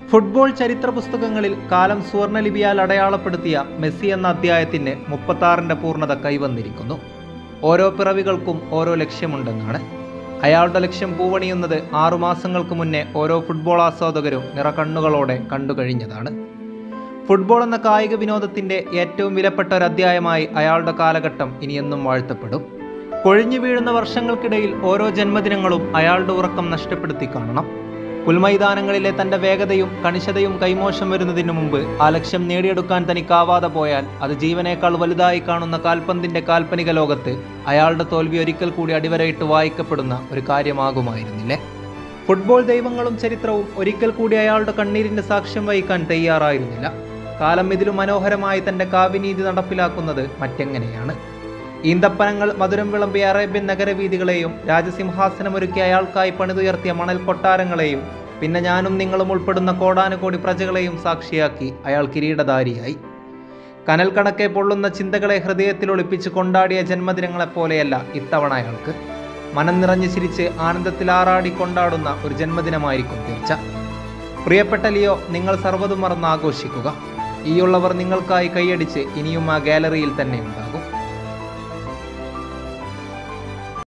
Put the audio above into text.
football ചരിത്ര പുസ്തകങ്ങളിൽ കാലം സുവർണലിപിയാൽ അടയാളപ്പെടുത്തിയ മെസ്സി എന്ന അധ്യായത്തിന് മുപ്പത്താറിൻ്റെ പൂർണ്ണത കൈവന്നിരിക്കുന്നു ഓരോ പിറവികൾക്കും ഓരോ ലക്ഷ്യമുണ്ടെന്നാണ് അയാളുടെ ലക്ഷ്യം പൂവണിയുന്നത് ആറുമാസങ്ങൾക്ക് മുന്നേ ഓരോ ഫുട്ബോൾ ആസ്വാദകരും നിറകണ്ണുകളോടെ കണ്ടുകഴിഞ്ഞതാണ് ഫുട്ബോൾ എന്ന കായിക വിനോദത്തിന്റെ ഏറ്റവും വിലപ്പെട്ട ഒരു അധ്യായമായി അയാളുടെ കാലഘട്ടം ഇനിയെന്നും വാഴ്ത്തപ്പെടും കൊഴിഞ്ഞു വീഴുന്ന വർഷങ്ങൾക്കിടയിൽ ഓരോ ജന്മദിനങ്ങളും അയാളുടെ ഉറക്കം നഷ്ടപ്പെടുത്തി കാണണം പുൽമൈതാനങ്ങളിലെ തന്റെ വേഗതയും കണിശതയും കൈമോശം വരുന്നതിനു മുമ്പ് ആ ലക്ഷ്യം നേടിയെടുക്കാൻ തനിക്കാവാതെ പോയാൽ അത് ജീവനേക്കാൾ വലുതായി കാണുന്ന കാൽപന്തിന്റെ കാൽപ്പനിക ലോകത്ത് അയാളുടെ തോൽവി ഒരിക്കൽ കൂടി അടിവരയിട്ട് വായിക്കപ്പെടുന്ന ഒരു കാര്യമാകുമായിരുന്നില്ലേ ഫുട്ബോൾ ദൈവങ്ങളും ചരിത്രവും ഒരിക്കൽ കൂടി അയാളുടെ കണ്ണീരിന്റെ സാക്ഷ്യം വഹിക്കാൻ തയ്യാറായിരുന്നില്ല കാലം ഇതിലും മനോഹരമായി തന്റെ കാവ്യനീതി നടപ്പിലാക്കുന്നത് മറ്റെങ്ങനെയാണ് ഈന്തപ്പനങ്ങൾ മധുരം വിളമ്പിയ അറേബ്യൻ നഗരവീഥികളെയും രാജസിംഹാസനമൊരുക്കിയ അയാൾക്കായി പണിതുയർത്തിയ മണൽ കൊട്ടാരങ്ങളെയും പിന്നെ ഞാനും നിങ്ങളും ഉൾപ്പെടുന്ന കോടാനുകോടി പ്രജകളെയും സാക്ഷിയാക്കി അയാൾ കിരീടധാരിയായി കനൽ കണക്കെ പൊള്ളുന്ന ചിന്തകളെ ഹൃദയത്തിൽ ഒളിപ്പിച്ച് കൊണ്ടാടിയ ജന്മദിനങ്ങളെപ്പോലെയല്ല ഇത്തവണ അയാൾക്ക് മനം നിറഞ്ഞു ചിരിച്ച് ആനന്ദത്തിൽ ആറാടി കൊണ്ടാടുന്ന ഒരു ജന്മദിനമായിരിക്കും തീർച്ച പ്രിയപ്പെട്ട ലിയോ നിങ്ങൾ സർവ്വതും മറന്ന് ആഘോഷിക്കുക ഈയുള്ളവർ നിങ്ങൾക്കായി കൈയടിച്ച് ഇനിയും ആ ഗാലറിയിൽ തന്നെ ഉണ്ടാകും